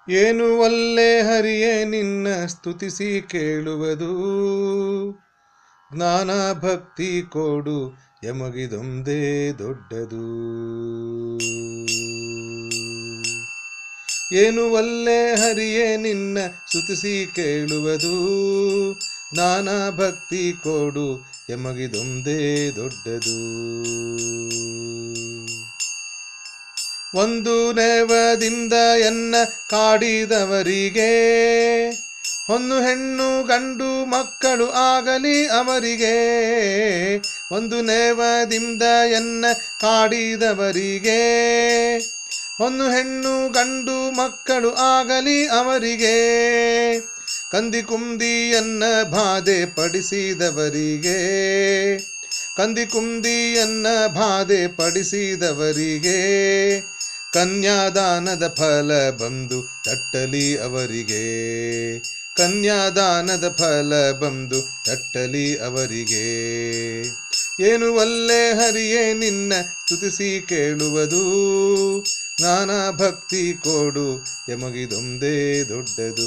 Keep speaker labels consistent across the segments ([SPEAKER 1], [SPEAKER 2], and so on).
[SPEAKER 1] ಏನು ಒಲ್ಲೆ ಹರಿಯೇ ನಿನ್ನ ಸ್ತುತಿಸಿ ಕೇಳುವುದು ಜ್ಞಾನ ಭಕ್ತಿ ಕೊಡು ಎಮಗಿದೊಂದೇ ದೊಡ್ಡದು ಏನು ಒಲ್ಲೆ ಹರಿಯೇ ನಿನ್ನ ಸ್ತುತಿಸಿ ಕೇಳುವುದು ಜ್ಞಾನ ಭಕ್ತಿ ಕೊಡು ಎಮಗಿದೊಂದೇ ದೊಡ್ಡದು ಒಂದು ನೇವದಿಂದ ಎನ್ನ ಕಾಡಿದವರಿಗೆ ಹೊನ್ನು ಹೆಣ್ಣು ಗಂಡು ಮಕ್ಕಳು ಆಗಲಿ ಅವರಿಗೆ ಒಂದು ನೇವದಿಂದ ಎನ್ನ ಕಾಡಿದವರಿಗೆ ಹೊನ್ನು ಹೆಣ್ಣು ಗಂಡು ಮಕ್ಕಳು ಆಗಲಿ ಅವರಿಗೆ ಕಂದಿ ಕುಂದಿಯನ್ನ ಬಾಧೆ ಪಡಿಸಿದವರಿಗೆ ಕಂದಿ ಕುಂದಿಯನ್ನ ಬಾಧೆ ಪಡಿಸಿದವರಿಗೆ ಕನ್ಯಾದಾನದ ಫಲ ಬಂದು ತಟ್ಟಲಿ ಅವರಿಗೆ ಕನ್ಯಾದಾನದ ಫಲ ಬಂದು ತಟ್ಟಲಿ ಅವರಿಗೆ ಏನು ಒಲ್ಲೆ ಹರಿಯೇ ನಿನ್ನ ಸ್ತುತಿಸಿ ಕೇಳುವುದು ಜ್ಞಾನ ಭಕ್ತಿ ಕೊಡು ಎಮಗಿದೊಂದೇ ದೊಡ್ಡದು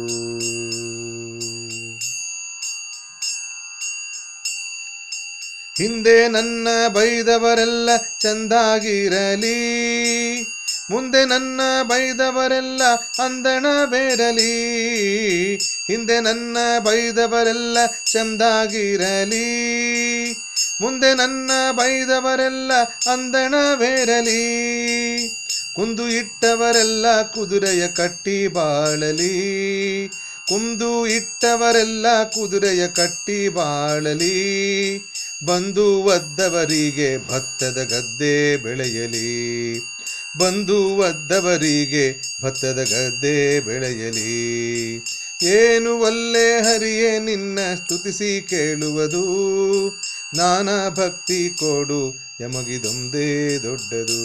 [SPEAKER 1] ಹಿಂದೆ ನನ್ನ ಬೈದವರೆಲ್ಲ ಚಂದಾಗಿರಲಿ ಮುಂದೆ ನನ್ನ ಬೈದವರೆಲ್ಲ ಅಂದಣ ಬೇರಲಿ ಹಿಂದೆ ನನ್ನ ಬೈದವರೆಲ್ಲ ಚಂದಾಗಿರಲಿ ಮುಂದೆ ನನ್ನ ಬೈದವರೆಲ್ಲ ಅಂದಣ ಬೇರಲಿ ಕುಂದು ಇಟ್ಟವರೆಲ್ಲ ಕುದುರೆಯ ಕಟ್ಟಿ ಬಾಳಲಿ ಕುಂದು ಇಟ್ಟವರೆಲ್ಲ ಕುದುರೆಯ ಕಟ್ಟಿ ಬಾಳಲಿ ಬಂದು ಒದ್ದವರಿಗೆ ಭತ್ತದ ಗದ್ದೆ ಬೆಳೆಯಲಿ ಬಂದು ಒದ್ದವರಿಗೆ ಭತ್ತದ ಗದ್ದೆ ಬೆಳೆಯಲಿ ಏನು ಒಲ್ಲೆ ಹರಿಯೇ ನಿನ್ನ ಸ್ತುತಿಸಿ ಕೇಳುವುದು ನಾನಾ ಭಕ್ತಿ ಕೊಡು ಎಮಗಿದೊಂದೇ ದೊಡ್ಡದು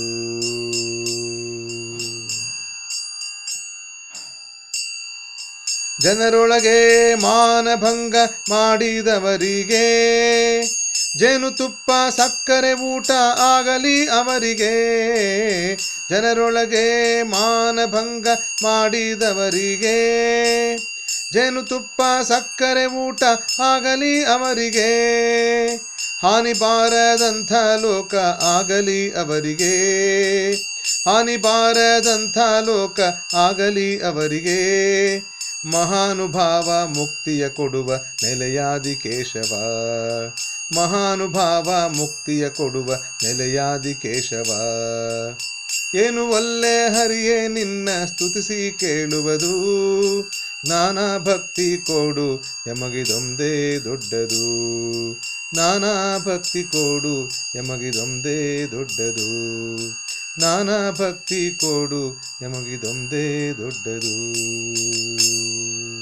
[SPEAKER 1] ಜನರೊಳಗೆ ಮಾನಭಂಗ ಮಾಡಿದವರಿಗೆ ಜೇನುತುಪ್ಪ ಸಕ್ಕರೆ ಊಟ ಆಗಲಿ ಅವರಿಗೆ ಜನರೊಳಗೆ ಮಾನಭಂಗ ಮಾಡಿದವರಿಗೆ ಜೇನುತುಪ್ಪ ಸಕ್ಕರೆ ಊಟ ಆಗಲಿ ಅವರಿಗೆ ಹಾನಿ ಬಾರದಂಥ ಲೋಕ ಆಗಲಿ ಅವರಿಗೆ ಹಾನಿ ಬಾರದಂಥ ಲೋಕ ಆಗಲಿ ಅವರಿಗೆ ಮಹಾನುಭಾವ ಮುಕ್ತಿಯ ಕೊಡುವ ನೆಲೆಯಾದಿ ಕೇಶವ ಮಹಾನುಭಾವ ಮುಕ್ತಿಯ ಕೊಡುವ ನೆಲೆಯಾದಿ ಕೇಶವ ಏನು ಒಲ್ಲೆ ಹರಿಯೇ ನಿನ್ನ ಸ್ತುತಿಸಿ ಕೇಳುವುದು ಜ್ಞಾನ ಭಕ್ತಿ ಕೊಡು ಎಮಗಿದೊಂದೇ ದೊಡ್ಡದು ನಾನಾ ಭಕ್ತಿ ಕೊಡು ಎಮಗಿದೊಂದೇ ದೊಡ್ಡದು ನಾನಾ ಭಕ್ತಿ ಕೊಡು ಎಮಗಿದೊಂದೇ ದೊಡ್ಡದು